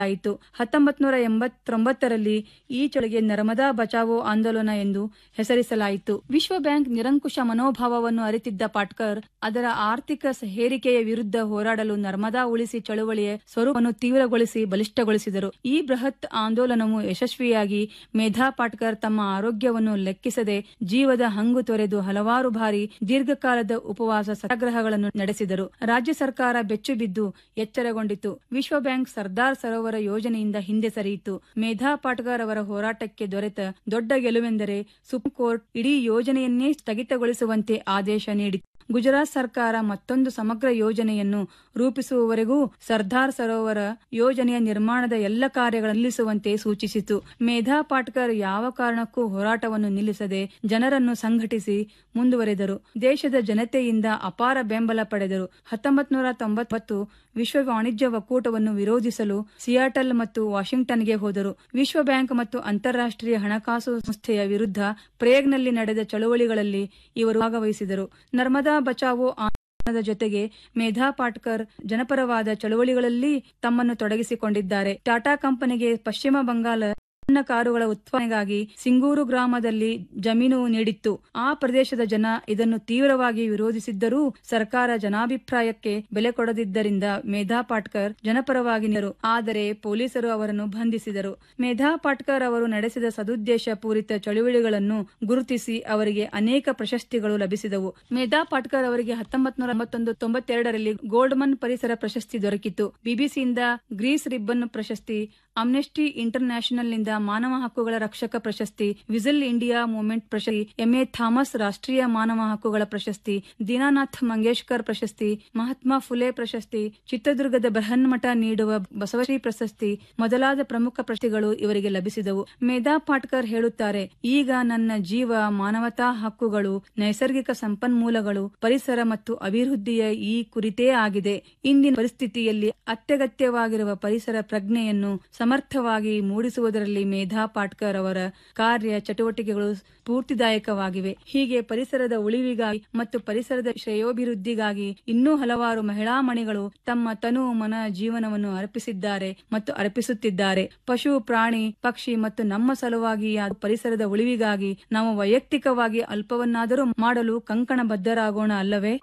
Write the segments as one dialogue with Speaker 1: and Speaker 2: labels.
Speaker 1: ಆಯಿತು ಹತ್ತೊಂಬತ್ತು ನೂರ ಎಂಬತ್ತೊಂಬತ್ತರಲ್ಲಿ ಈ ಚಳಿಗೆ ನರ್ಮದಾ ಬಚಾವೋ ಆಂದೋಲನ ಎಂದು ಹೆಸರಿಸಲಾಯಿತು ವಿಶ್ವ ಬ್ಯಾಂಕ್ ನಿರಂಕುಶ ಮನೋಭಾವವನ್ನು ಅರಿತಿದ್ದ ಪಾಟ್ಕರ್ ಅದರ ಆರ್ಥಿಕ ಹೇರಿಕೆಯ ವಿರುದ್ಧ ಹೋರಾಡಲು ನರ್ಮದಾ ಉಳಿಸಿ ಚಳುವಳಿಯ ಸ್ವರೂಪವನ್ನು ತೀವ್ರಗೊಳಿಸಿ ಬಲಿಷ್ಠಗೊಳಿಸಿದರು ಈ ಬೃಹತ್ ಆಂದೋಲನವು ಯಶಸ್ವಿಯಾಗಿ ಮೇಧಾ ಪಾಟ್ಕರ್ ತಮ್ಮ ಆರೋಗ್ಯವನ್ನು ಲೆಕ್ಕಿಸದೆ ಜೀವದ ಹಂಗು ತೊರೆದು ಹಲವಾರು ಬಾರಿ ದೀರ್ಘಕಾಲದ ಉಪವಾಸ ಸತ್ಯಾಗ್ರಹಗಳನ್ನು ನಡೆಸಿದರು ರಾಜ್ಯ ಸರ್ಕಾರ ಬೆಚ್ಚು ಬಿದ್ದು ಎಚ್ಚರಗೊಂಡಿತು ವಿಶ್ವ ಬ್ಯಾಂಕ್ ಸರ್ದಾರ್ ಸರೋವರ ಯೋಜನೆಯಿಂದ ಹಿಂದೆ ಸರಿಯಿತು ಮೇಧಾ ಪಾಟ್ಕರ್ ಅವರ ಹೋರಾಟಕ್ಕೆ ದೊರೆತ ದೊಡ್ಡ ಗೆಲುವೆಂದರೆ ಸುಪ್ರೀಂ ಕೋರ್ಟ್ ಇಡೀ ಯೋಜನೆಯನ್ನೇ ಸ್ಥಗಿತಗೊಳಿಸುವಂತೆ ಆದೇಶ ನೀಡಿತು ಗುಜರಾತ್ ಸರ್ಕಾರ ಮತ್ತೊಂದು ಸಮಗ್ರ ಯೋಜನೆಯನ್ನು ರೂಪಿಸುವವರೆಗೂ ಸರ್ದಾರ್ ಸರೋವರ ಯೋಜನೆಯ ನಿರ್ಮಾಣದ ಎಲ್ಲ ಕಾರ್ಯಗಳನ್ನು ನಿಲ್ಲಿಸುವಂತೆ ಸೂಚಿಸಿತು ಮೇಧಾ ಪಾಟ್ಕರ್ ಯಾವ ಕಾರಣಕ್ಕೂ ಹೋರಾಟವನ್ನು ನಿಲ್ಲಿಸದೆ ಜನರನ್ನು ಸಂಘಟಿಸಿ ಮುಂದುವರೆದರು ದೇಶದ ಜನತೆಯಿಂದ ಅಪಾರ ಬೆಂಬಲ ಪಡೆದರು ಹತ್ತೊಂಬತ್ತು ನೂರ ತೊಂಬತ್ತು ವಿಶ್ವ ವಾಣಿಜ್ಯ ಒಕ್ಕೂಟವನ್ನು ವಿರೋಧಿಸಲು ಸಿಯಾಟಲ್ ಮತ್ತು ವಾಷಿಂಗ್ಟನ್ಗೆ ಹೋದರು ವಿಶ್ವ ಬ್ಯಾಂಕ್ ಮತ್ತು ಅಂತಾರಾಷ್ಟ್ರೀಯ ಹಣಕಾಸು ಸಂಸ್ಥೆಯ ವಿರುದ್ಧ ಪ್ರೇಗ್ನಲ್ಲಿ ನಡೆದ ಚಳುವಳಿಗಳಲ್ಲಿ ಇವರು ಭಾಗವಹಿಸಿದರು ನರ್ಮದಾ ಬಚಾವೋ ಆಂದೋಲನದ ಜೊತೆಗೆ ಮೇಧಾ ಪಾಟ್ಕರ್ ಜನಪರವಾದ ಚಳುವಳಿಗಳಲ್ಲಿ ತಮ್ಮನ್ನು ತೊಡಗಿಸಿಕೊಂಡಿದ್ದಾರೆ ಟಾಟಾ ಕಂಪನಿಗೆ ಪಶ್ಚಿಮ ಬಂಗಾಳ ಸಣ್ಣ ಕಾರುಗಳ ಉತ್ಪಾದನೆಗಾಗಿ ಸಿಂಗೂರು ಗ್ರಾಮದಲ್ಲಿ ಜಮೀನು ನೀಡಿತ್ತು ಆ ಪ್ರದೇಶದ ಜನ ಇದನ್ನು ತೀವ್ರವಾಗಿ ವಿರೋಧಿಸಿದ್ದರೂ ಸರ್ಕಾರ ಜನಾಭಿಪ್ರಾಯಕ್ಕೆ ಬೆಲೆ ಕೊಡದಿದ್ದರಿಂದ ಮೇಧಾ ಪಾಟ್ಕರ್ ಜನಪರವಾಗಿ ನಿಂತರು ಆದರೆ ಪೊಲೀಸರು ಅವರನ್ನು ಬಂಧಿಸಿದರು ಮೇಧಾ ಪಾಟ್ಕರ್ ಅವರು ನಡೆಸಿದ ಸದುದ್ದೇಶ ಪೂರಿತ ಚಳುವಳಿಗಳನ್ನು ಗುರುತಿಸಿ ಅವರಿಗೆ ಅನೇಕ ಪ್ರಶಸ್ತಿಗಳು ಲಭಿಸಿದವು ಮೇಧಾ ಪಾಟ್ಕರ್ ಅವರಿಗೆ ಹತ್ತೊಂಬತ್ತು ನೂರ ಎಂಬತ್ತೊಂದು ತೊಂಬತ್ತೆರಡರಲ್ಲಿ ಗೋಲ್ಡ್ಮನ್ ಪರಿಸರ ಪ್ರಶಸ್ತಿ ದೊರಕಿತು ಬಿಬಿಸಿಯಿಂದ ಗ್ರೀಸ್ ರಿಬ್ಬನ್ ಪ್ರಶಸ್ತಿ ಅಮ್ನೆಸ್ಟಿ ಇಂಟರ್ ನ್ಯಾಷನಲ್ನಿಂದ ಮಾನವ ಹಕ್ಕುಗಳ ರಕ್ಷಕ ಪ್ರಶಸ್ತಿ ವಿಸಿಲ್ ಇಂಡಿಯಾ ಮೂವ್ಮೆಂಟ್ ಪ್ರಶಸ್ತಿ ಎಂಎ ಥಾಮಸ್ ರಾಷ್ಟ್ರೀಯ ಮಾನವ ಹಕ್ಕುಗಳ ಪ್ರಶಸ್ತಿ ದೀನಾನಾಥ್ ಮಂಗೇಶ್ಕರ್ ಪ್ರಶಸ್ತಿ ಮಹಾತ್ಮ ಫುಲೆ ಪ್ರಶಸ್ತಿ ಚಿತ್ರದುರ್ಗದ ಬೃಹನ್ಮಠ ನೀಡುವ ಬಸವಶ್ರೀ ಪ್ರಶಸ್ತಿ ಮೊದಲಾದ ಪ್ರಮುಖ ಪ್ರಶಸ್ತಿಗಳು ಇವರಿಗೆ ಲಭಿಸಿದವು ಮೇಧಾ ಪಾಟ್ಕರ್ ಹೇಳುತ್ತಾರೆ ಈಗ ನನ್ನ ಜೀವ ಮಾನವತಾ ಹಕ್ಕುಗಳು ನೈಸರ್ಗಿಕ ಸಂಪನ್ಮೂಲಗಳು ಪರಿಸರ ಮತ್ತು ಅಭಿವೃದ್ಧಿಯ ಈ ಕುರಿತೇ ಆಗಿದೆ ಇಂದಿನ ಪರಿಸ್ಥಿತಿಯಲ್ಲಿ ಅತ್ಯಗತ್ಯವಾಗಿರುವ ಪರಿಸರ ಪ್ರಜ್ಞೆಯನ್ನು ಸಮರ್ಥವಾಗಿ ಮೂಡಿಸುವುದರಲ್ಲಿ ಮೇಧಾ ಪಾಟ್ಕರ್ ಅವರ ಕಾರ್ಯ ಚಟುವಟಿಕೆಗಳು ಸ್ಫೂರ್ತಿದಾಯಕವಾಗಿವೆ ಹೀಗೆ ಪರಿಸರದ ಉಳಿವಿಗಾಗಿ ಮತ್ತು ಪರಿಸರದ ಶ್ರೇಯೋಭಿವೃದ್ಧಿಗಾಗಿ ಇನ್ನೂ ಹಲವಾರು ಮಹಿಳಾ ಮಣಿಗಳು ತಮ್ಮ ತನು ಮನ ಜೀವನವನ್ನು ಅರ್ಪಿಸಿದ್ದಾರೆ ಮತ್ತು ಅರ್ಪಿಸುತ್ತಿದ್ದಾರೆ ಪಶು ಪ್ರಾಣಿ ಪಕ್ಷಿ ಮತ್ತು ನಮ್ಮ ಸಲುವಾಗಿ ಪರಿಸರದ ಉಳಿವಿಗಾಗಿ ನಾವು ವೈಯಕ್ತಿಕವಾಗಿ ಅಲ್ಪವನ್ನಾದರೂ ಮಾಡಲು ಕಂಕಣ ಬದ್ಧರಾಗೋಣ ಅಲ್ಲವೇ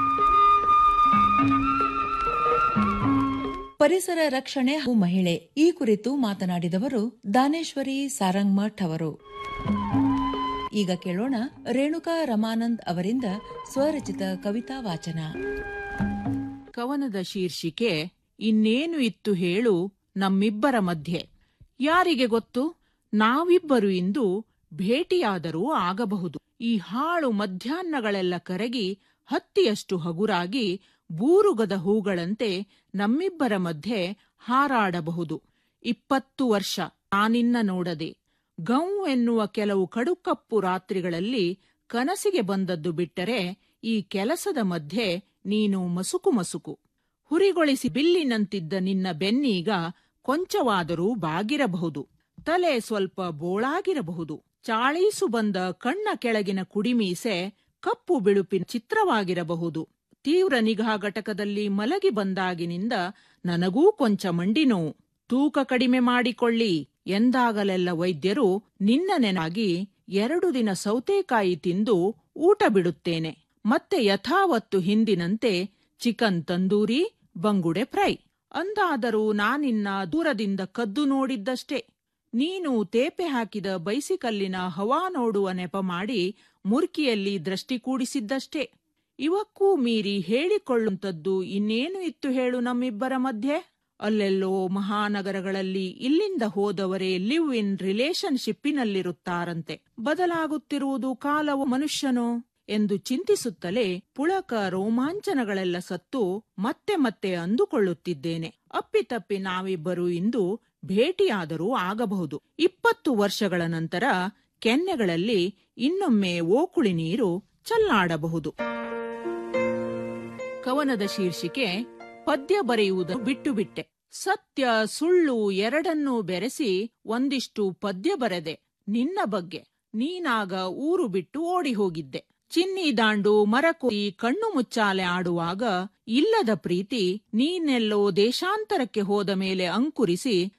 Speaker 2: ಪರಿಸರ ರಕ್ಷಣೆ ಹಾಗೂ ಮಹಿಳೆ ಈ ಕುರಿತು ಮಾತನಾಡಿದವರು ದಾನೇಶ್ವರಿ ಸಾರಂಗ್ಮಠ್ ಅವರು ಈಗ ಕೇಳೋಣ ರೇಣುಕಾ ರಮಾನಂದ್ ಅವರಿಂದ ಸ್ವರಚಿತ ಕವಿತಾ ವಾಚನ
Speaker 3: ಕವನದ ಶೀರ್ಷಿಕೆ ಇನ್ನೇನು ಇತ್ತು ಹೇಳು ನಮ್ಮಿಬ್ಬರ ಮಧ್ಯೆ ಯಾರಿಗೆ ಗೊತ್ತು ನಾವಿಬ್ಬರು ಇಂದು ಭೇಟಿಯಾದರೂ ಆಗಬಹುದು ಈ ಹಾಳು ಮಧ್ಯಾಹ್ನಗಳೆಲ್ಲ ಕರಗಿ ಹತ್ತಿಯಷ್ಟು ಹಗುರಾಗಿ ಬೂರುಗದ ಹೂಗಳಂತೆ ನಮ್ಮಿಬ್ಬರ ಮಧ್ಯೆ ಹಾರಾಡಬಹುದು ಇಪ್ಪತ್ತು ವರ್ಷ ನಾನಿನ್ನ ನೋಡದೆ ಗೌ ಎನ್ನುವ ಕೆಲವು ಕಡುಕಪ್ಪು ರಾತ್ರಿಗಳಲ್ಲಿ ಕನಸಿಗೆ ಬಂದದ್ದು ಬಿಟ್ಟರೆ ಈ ಕೆಲಸದ ಮಧ್ಯೆ ನೀನು ಮಸುಕು ಮಸುಕು ಹುರಿಗೊಳಿಸಿ ಬಿಲ್ಲಿನಂತಿದ್ದ ನಿನ್ನ ಬೆನ್ನೀಗ ಕೊಂಚವಾದರೂ ಬಾಗಿರಬಹುದು ತಲೆ ಸ್ವಲ್ಪ ಬೋಳಾಗಿರಬಹುದು ಚಾಳೀಸು ಬಂದ ಕಣ್ಣ ಕೆಳಗಿನ ಕುಡಿಮೀಸೆ ಕಪ್ಪು ಬಿಳುಪಿನ ಚಿತ್ರವಾಗಿರಬಹುದು ತೀವ್ರ ನಿಗಾ ಘಟಕದಲ್ಲಿ ಮಲಗಿ ಬಂದಾಗಿನಿಂದ ನನಗೂ ಕೊಂಚ ಮಂಡಿ ನೋವು ತೂಕ ಕಡಿಮೆ ಮಾಡಿಕೊಳ್ಳಿ ಎಂದಾಗಲೆಲ್ಲ ವೈದ್ಯರು ನಿನ್ನ ನೆನಾಗಿ ಎರಡು ದಿನ ಸೌತೆಕಾಯಿ ತಿಂದು ಊಟ ಬಿಡುತ್ತೇನೆ ಮತ್ತೆ ಯಥಾವತ್ತು ಹಿಂದಿನಂತೆ ಚಿಕನ್ ತಂದೂರಿ ಬಂಗುಡೆ ಫ್ರೈ ಅಂದಾದರೂ ನಾನಿನ್ನ ದೂರದಿಂದ ಕದ್ದು ನೋಡಿದ್ದಷ್ಟೇ ನೀನು ತೇಪೆ ಹಾಕಿದ ಬೈಸಿಕಲ್ಲಿನ ಹವಾ ನೋಡುವ ನೆಪ ಮಾಡಿ ಮುರ್ಕಿಯಲ್ಲಿ ದೃಷ್ಟಿ ಕೂಡಿಸಿದ್ದಷ್ಟೇ ಇವಕ್ಕೂ ಮೀರಿ ಹೇಳಿಕೊಳ್ಳುವಂಥದ್ದು ಇನ್ನೇನು ಇತ್ತು ಹೇಳು ನಮ್ಮಿಬ್ಬರ ಮಧ್ಯೆ ಅಲ್ಲೆಲ್ಲೋ ಮಹಾನಗರಗಳಲ್ಲಿ ಇಲ್ಲಿಂದ ಹೋದವರೇ ಲಿವ್ ಇನ್ ರಿಲೇಶನ್ಶಿಪ್ಪಿನಲ್ಲಿರುತ್ತಾರಂತೆ ಬದಲಾಗುತ್ತಿರುವುದು ಕಾಲವು ಮನುಷ್ಯನೋ ಎಂದು ಚಿಂತಿಸುತ್ತಲೇ ಪುಳಕ ರೋಮಾಂಚನಗಳೆಲ್ಲ ಸತ್ತು ಮತ್ತೆ ಮತ್ತೆ ಅಂದುಕೊಳ್ಳುತ್ತಿದ್ದೇನೆ ಅಪ್ಪಿತಪ್ಪಿ ನಾವಿಬ್ಬರು ಇಂದು ಭೇಟಿಯಾದರೂ ಆಗಬಹುದು ಇಪ್ಪತ್ತು ವರ್ಷಗಳ ನಂತರ ಕೆನ್ನೆಗಳಲ್ಲಿ ಇನ್ನೊಮ್ಮೆ ಓಕುಳಿ ನೀರು ಚಲ್ಲಾಡಬಹುದು ಕವನದ ಶೀರ್ಷಿಕೆ ಪದ್ಯ ಬರೆಯುವುದನ್ನು ಬಿಟ್ಟು ಬಿಟ್ಟೆ ಸತ್ಯ ಸುಳ್ಳು ಎರಡನ್ನೂ ಬೆರೆಸಿ ಒಂದಿಷ್ಟು ಪದ್ಯ ಬರೆದೆ ನಿನ್ನ ಬಗ್ಗೆ ನೀನಾಗ ಊರು ಬಿಟ್ಟು ಓಡಿ ಹೋಗಿದ್ದೆ ಚಿನ್ನಿ ದಾಂಡು ಮರಕೋತಿ ಕಣ್ಣು ಮುಚ್ಚಾಲೆ ಆಡುವಾಗ ಇಲ್ಲದ ಪ್ರೀತಿ ನೀನೆಲ್ಲೋ ದೇಶಾಂತರಕ್ಕೆ ಹೋದ ಮೇಲೆ ಅಂಕುರಿಸಿ